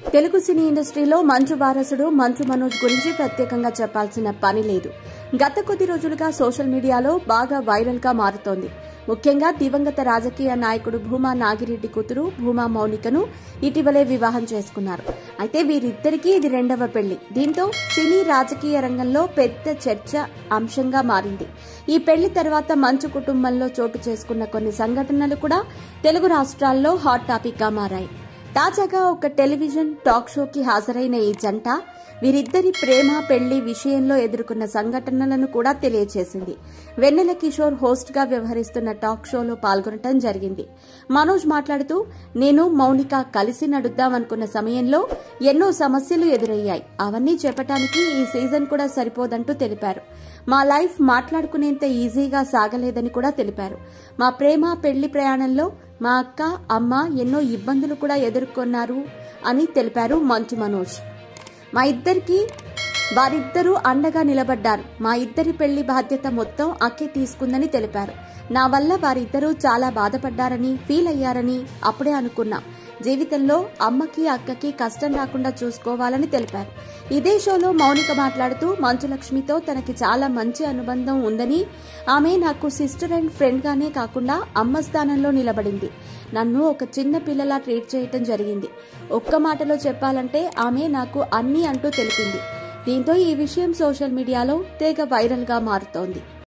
తెలుగు సినీ ఇండస్ట్రీలో మంచు వారసుడు మంచు మనోజ్ గురించి ప్రత్యేకంగా చెప్పాల్సిన పని లేదు గత కొద్ది రోజులుగా సోషల్ మీడియాలో బాగా వైరల్ గా మారుతోంది ముఖ్యంగా దివంగత రాజకీయ నాయకుడు భూమా నాగిరెడ్డి కూతురు భూమా మౌనికను ఇటీవలే వివాహం చేసుకున్నారు అయితే వీరిద్దరికీ ఇది రెండవ పెళ్లి దీంతో సినీ రాజకీయ రంగంలో పెద్ద చర్చ అంశంగా మారింది ఈ పెళ్లి తర్వాత మంచు కుటుంబంలో చోటు చేసుకున్న కొన్ని సంఘటనలు కూడా తెలుగు రాష్ట్రాల్లో హాట్ టాపిక్ గా మారాయి తాజాగా ఒక టెలివిజన్ టాక్ షోకి హాజరైన ఈ జంట వీరిద్దరి ప్రేమ పెళ్లి విషయంలో ఎదుర్కొన్న సంఘటనలను కూడా తెలియజేసింది వెన్నెల కిషోర్ హోస్ట్ గా వ్యవహరిస్తున్న టాక్ షోలో పాల్గొనడం జరిగింది మనోజ్ మాట్లాడుతూ నేను మౌనిక కలిసి నడుద్దామనుకున్న సమయంలో ఎన్నో సమస్యలు ఎదురయ్యాయి అవన్నీ చెప్పటానికి ఈ సీజన్ కూడా సరిపోదంటూ తెలిపారు మా లైఫ్ మాట్లాడుకునేంత ఈజీగా సాగలేదని కూడా తెలిపారు మా ప్రేమ పెళ్లి ప్రయాణంలో మా అక్క అమ్మ ఎన్నో ఇబ్బందులు కూడా ఎదుర్కొన్నారు అని తెలిపారు మంచు మనోజ్ మా ఇద్దరికి వారిద్దరూ అండగా నిలబడ్డారు మా ఇద్దరి పెళ్లి బాధ్యత మొత్తం అక్కే తీసుకుందని తెలిపారు నా వల్ల వారిద్దరూ చాలా బాధపడ్డారని ఫీల్ అయ్యారని అప్పుడే అనుకున్నాం జీవితంలో అమ్మకి అక్కకి కష్టం రాకుండా చూసుకోవాలని తెలిపారు ఇదే షోలో మౌనిక మాట్లాడుతూ మంచులక్ష్మితో తనకి చాలా మంచి అనుబంధం ఉందని ఆమె నాకు సిస్టర్ అండ్ ఫ్రెండ్ గానే కాకుండా అమ్మ స్థానంలో నిలబడింది నన్ను ఒక చిన్న పిల్లలా ట్రీట్ చేయటం జరిగింది ఒక్క మాటలో చెప్పాలంటే ఆమె నాకు అన్నీ అంటూ తెలిపింది దీంతో ఈ విషయం సోషల్ మీడియాలో తెగ వైరల్ గా మారుతోంది